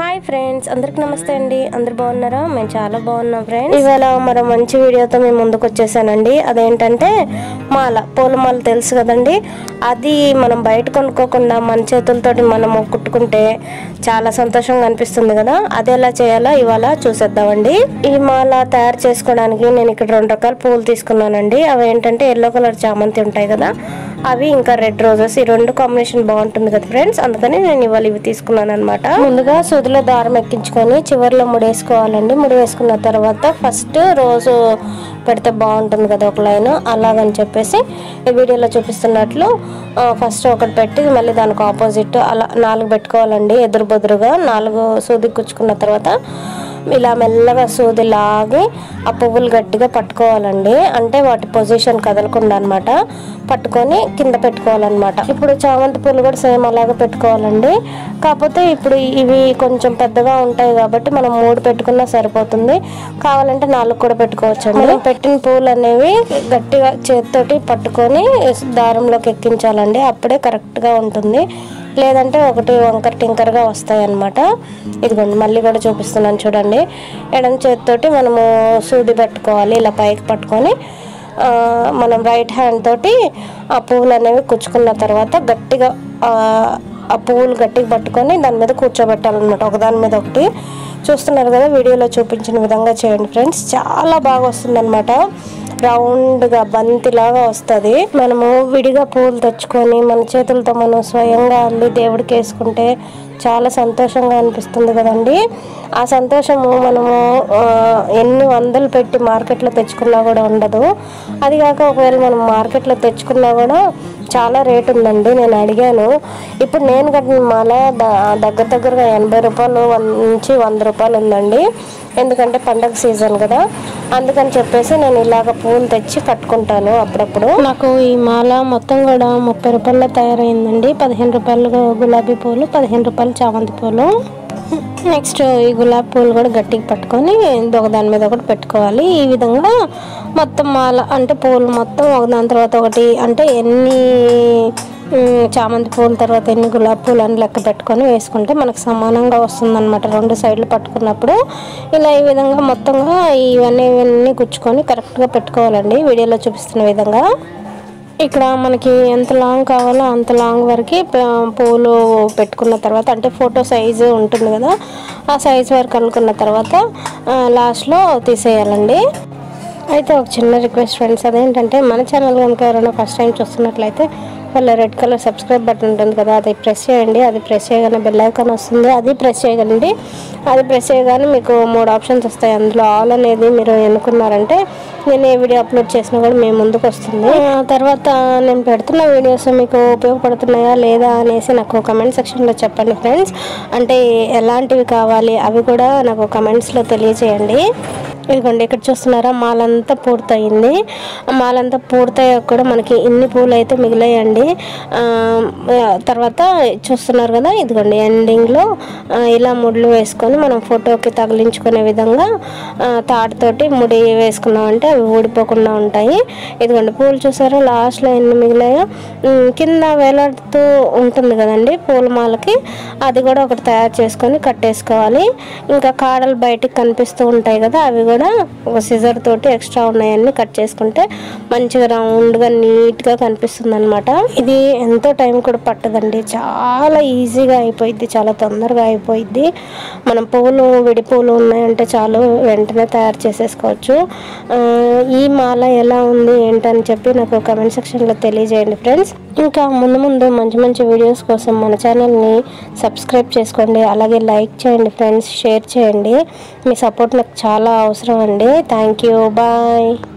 hi friends అందరికి నమస్తే అండి అందరు బాగున్నారా మేము చాలా బాగున్నాం ఫ్రెండ్స్ ఇవాళ మరో మంచి వీడియోతో మేము ముందుకు వచ్చేసానండి అదేంటంటే మాల పూల మాల తెలుసు కదండి అది మనం బయట కొనుక్కోకుండా మన చేతులతోటి మనము కుట్టుకుంటే చాలా సంతోషంగా అనిపిస్తుంది కదా అది ఎలా చేయాలో ఇవాళ చూసేద్దామండి ఈ మాల తయారు చేసుకోవడానికి నేను ఇక్కడ రెండు రకాల పూలు తీసుకున్నానండి అవి ఏంటంటే ఎల్లో కలర్ చామంతి ఉంటాయి కదా అవి ఇంకా రెడ్ రోజెస్ ఈ రెండు కాంబినేషన్ బాగుంటుంది కదా ఫ్రెండ్స్ అందుకని నేను ఇవాళ ఇవి తీసుకున్నాను అనమాట ముందుగా సూదిలో దారం ఎక్కించుకొని చివరిలో ముడేసుకోవాలండి ముడి వేసుకున్న తర్వాత ఫస్ట్ రోజు పెడితే బాగుంటుంది కదా ఒక లైన్ అలాగని చెప్పేసి ఈ వీడియోలో చూపిస్తున్నట్లు ఆ, ఫస్ట్ ఒకటి పెట్టి మళ్ళీ దానికి ఆపోజిట్ అలా నాలుగు పెట్టుకోవాలండి ఎదురు బెదురుగా నాలుగు సూది కుచ్చుకున్న తర్వాత ఇలా మెల్లగా సూది లాగి ఆ పువ్వులు గట్టిగా పట్టుకోవాలండి అంటే వాటి పొజిషన్ కదలకుండా అనమాట పట్టుకొని కింద పెట్టుకోవాలన్నమాట ఇప్పుడు చామంతి పూలు కూడా సేమ్ అలాగే పెట్టుకోవాలండి కాకపోతే ఇప్పుడు ఇవి కొంచెం పెద్దగా ఉంటాయి కాబట్టి మనం మూడు పెట్టుకున్నా సరిపోతుంది కావాలంటే నాలుగు కూడా పెట్టుకోవచ్చు మనం పెట్టిన పూలు అనేవి గట్టిగా చేతితోటి పట్టుకొని దారంలోకి ఎక్కించాలండి అప్పుడే కరెక్ట్గా ఉంటుంది లేదంటే ఒకటి వంకర టింకర్గా వస్తాయి అన్నమాట ఇదిగోండి మళ్ళీ కూడా చూపిస్తున్నాను చూడండి ఎడం చేతితోటి మనము సూది పెట్టుకోవాలి ఇలా పైకి పట్టుకొని ఆ, మనం రైట్ హ్యాండ్ తోటి ఆ పువ్వులు అనేవి కుచ్చుకున్న తర్వాత గట్టిగా ఆ, ఆ పువ్వులు గట్టిగా పట్టుకొని దాని మీద కూర్చోబెట్టాలన్నమాట ఒకదాని మీద ఒకటి చూస్తున్నారు కదా వీడియోలో చూపించిన విధంగా చేయండి ఫ్రెండ్స్ చాలా బాగా వస్తుందన్నమాట రౌండ్గా బంతిలాగా వస్తుంది మనము విడిగా పూలు తెచ్చుకొని మన చేతులతో మనం స్వయంగా అల్లి దేవుడికి వేసుకుంటే చాలా సంతోషంగా అనిపిస్తుంది కదండి ఆ సంతోషము మనము ఆ, ఎన్ని వందలు పెట్టి మార్కెట్లో తెచ్చుకున్నా కూడా ఉండదు అది కాక ఒకవేళ మనం మార్కెట్లో తెచ్చుకున్నా కూడా చాలా రేట్ ఉందండి నేను అడిగాను ఇప్పుడు నేను కట్టిన మాల ద- దగ్గర దగ్గరగా ఎనభై రూపాయలు వన్- నుంచి వంద రూపాయలు ఉందండి ఎందుకంటే పండగ సీజన్ కదా అందుకని చెప్పేసి నేను ఇలాగ పూలు తెచ్చి కట్టుకుంటాను అప్పుడప్పుడు నాకు ఈ మాల మొత్తం కూడా ముప్పై రూపాయల్లో తయారైందండి పదిహేను రూపాయలు గులాబీ పూలు పదిహేను రూపాయలు చామంతి పూలు నెక్స్ట్ ఈ గులాబీ పూలు కూడా గట్టిగా పట్టుకొని ఒక దాని మీద ఒకటి పెట్టుకోవాలి ఈ విధంగా మొత్తం మాల అంటే పూలు మొత్తం ఒకదాని తర్వాత ఒకటి అంటే ఎన్ని ఉమ్, చామంతి పూల తర్వాత ఎన్ని గులాబీ పూలు అని లెక్క పెట్టుకొని వేసుకుంటే మనకు సమానంగా వస్తుందన్నమాట రెండు సైడ్లు పట్టుకున్నప్పుడు ఇలా ఈ విధంగా మొత్తంగా ఇవన్నీ ఇవన్నీ గుచ్చుకొని కరెక్ట్గా పెట్టుకోవాలండి వీడియోలో చూపిస్తున్న విధంగా ఇక్కడ మనకి ఎంత లాంగ్ కావాలో అంత లాంగ్ వరకు ప- పూలు పెట్టుకున్న తర్వాత అంటే ఫోటో సైజు ఉంటుంది కదా ఆ సైజ్ వరకు అనుకున్న తర్వాత లాస్ట్లో తీసేయాలండి అయితే ఒక చిన్న రిక్వెస్ట్ ఫ్రెండ్స్ అదేంటంటే మన ఛానల్ కనుక ఎవరైనా ఫస్ట్ టైం చూస్తున్నట్లయితే వాళ్ళ రెడ్ కలర్ సబ్స్క్రైబ్ బటన్ ఉంటుంది కదా అది ప్రెస్ చేయండి అది ప్రెస్ చేయగానే బెల్ ఐకాన్ వస్తుంది అది ప్రెస్ చేయగలండి అది ప్రెస్ చేయగానే మీకు మూడు ఆప్షన్స్ వస్తాయి అందులో ఆల్ అనేది మీరు ఎన్నుకున్నారంటే నేను ఏ వీడియో అప్లోడ్ చేసినా కూడా మీ ముందుకు వస్తుంది ఆ తర్వాత నేను పెడుతున్న వీడియోస్ మీకు ఉపయోగపడుతున్నాయా లేదా అనేసి నాకు కమెంట్ సెక్షన్లో చెప్పండి ఫ్రెండ్స్ అంటే ఎలాంటివి కావాలి అవి కూడా నాకు కమెంట్స్లో తెలియజేయండి ఇదిగోండి ఇక్కడ చూస్తున్నారా మాలంతా పూర్తయింది ఆ మాలంతా పూర్తయ్యాక కూడా మనకి ఇన్ని పూలు అయితే మిగిలాయండి ఆ, తర్వాత చూస్తున్నారు కదా ఇదిగోండి ఎండింగ్లో ఇలా ముడ్లు వేసుకొని మనం ఫోటోకి తగిలించుకునే విధంగా ఆ, తాడుతోటి ముడి వేసుకున్నామంటే అవి ఊడిపోకుండా ఉంటాయి ఇదిగోండి పూలు చూసారా లాస్ట్లో ఎన్ని మిగిలాయో ఉమ్, కింద వేలాడుతూ ఉంటుంది కదండి పూల మాలకి అది కూడా ఒకటి తయారు చేసుకొని కట్టేసుకోవాలి ఇంకా కాడలు బయటికి కనిపిస్తూ ఉంటాయి కదా అవి కూడా ఒక సిజర్ తోటి ఎక్స్ట్రా ఉన్నాయన్నీ కట్ చేసుకుంటే మంచిగా రౌండ్గా నీట్గా కనిపిస్తుంది అనమాట ఇది ఎంతో టైం కూడా పట్టదండి చాలా ఈజీగా అయిపోయింది చాలా తొందరగా అయిపోయింది మనం పువ్వులు విడి పువ్వులు ఉన్నాయంటే చాలు వెంటనే తయారు చేసేసుకోవచ్చు ఆ, ఈ మాల ఎలా ఉంది ఏంటని చెప్పి నాకు కమెంట్ సెక్షన్లో తెలియజేయండి ఫ్రెండ్స్ ఇంకా ముందు ముందు మంచి మంచి వీడియోస్ కోసం మన ఛానల్ని సబ్స్క్రైబ్ చేసుకోండి అలాగే లైక్ చేయండి ఫ్రెండ్స్ షేర్ చేయండి మీ సపోర్ట్ నాకు చాలా అవసరం అండి థ్యాంక్ యూ బాయ్